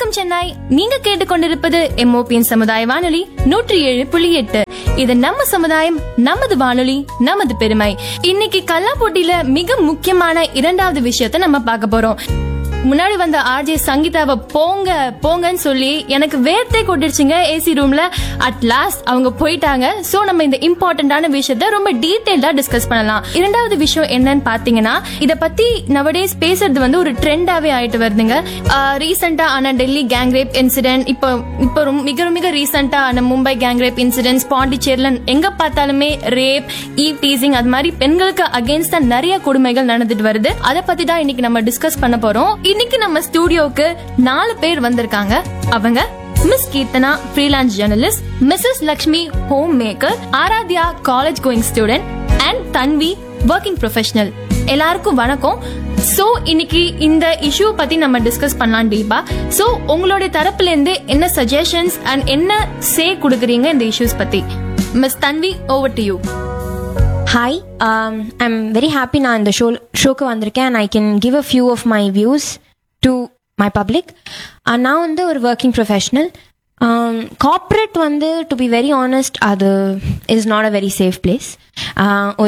வணக்கம் சென்னை நீங்க கேட்டுக்கொண்டிருப்பது எம்ஓபியின் சமுதாய வானொலி நூற்றி ஏழு புள்ளி எட்டு இது நம்ம சமுதாயம் நமது வானொலி நமது பெருமை இன்னைக்கு கல்லாப்போட்டியில மிக முக்கியமான இரண்டாவது விஷயத்த நம்ம பார்க்க போறோம் முன்னாடி வந்த ஆர்ஜே சங்கீதாவை போங்க போங்கன்னு சொல்லி எனக்கு வேர்த்தே கொட்டிருச்சுங்க ஏசி ரூம்ல அட் லாஸ்ட் அவங்க போயிட்டாங்க சோ நம்ம இந்த இம்பார்ட்டன்டான விஷயத்த ரொம்ப டீடைல்டா டிஸ்கஸ் பண்ணலாம் இரண்டாவது விஷயம் என்னன்னு பாத்தீங்கன்னா இத பத்தி நவடேஸ் பேசுறது வந்து ஒரு ட்ரெண்டாவே ஆயிட்டு வருதுங்க ரீசெண்டா ஆன டெல்லி கேங் ரேப் இன்சிடென்ட் இப்போ இப்போ ரொம்ப- மிக மிக ரீசெண்டா ஆன மும்பை கேங் ரேப் இன்சிடென்ட்ஸ் பாண்டிச்சேரில எங்க பார்த்தாலுமே ரேப் ஈவ் டீசிங் அது மாதிரி பெண்களுக்கு அகேன்ஸ்டா நிறைய கொடுமைகள் நடந்துட்டு வருது அதை பத்தி தான் இன்னைக்கு நம்ம டிஸ்கஸ் பண்ண போறோம் இன்னைக்கு நம்ம ஸ்டூடியோக்கு நாலு பேர் வந்திருக்காங்க அவங்க Miss Keerthana freelance journalist Mrs Lakshmi home maker Aaradhya college going student and Tanvi working professional எல்லாருக்கும் வணக்கம் சோ இன்னைக்கு இந்த இஷ்யூ பத்தி நம்ம டிஸ்கஸ் பண்ணலாம் டீபா சோ உங்களுடைய தரப்புல இருந்து என்ன சஜஷன்ஸ் அண்ட் என்ன சே கொடுக்குறீங்க இந்த இஷ்யூஸ் பத்தி Miss Tanvi over to you hi I'm very happy நான் இந்த ஷோ ஷோக்கு வந்திருக்கேன் and I can give a few of my views to my public நான் வந்து ஒரு ஒர்க்கிங் ப்ரொஃபஷனல் கார்ப்பரேட் வந்து டு பி வெரி ஆனஸ்ட் அது is not a very safe place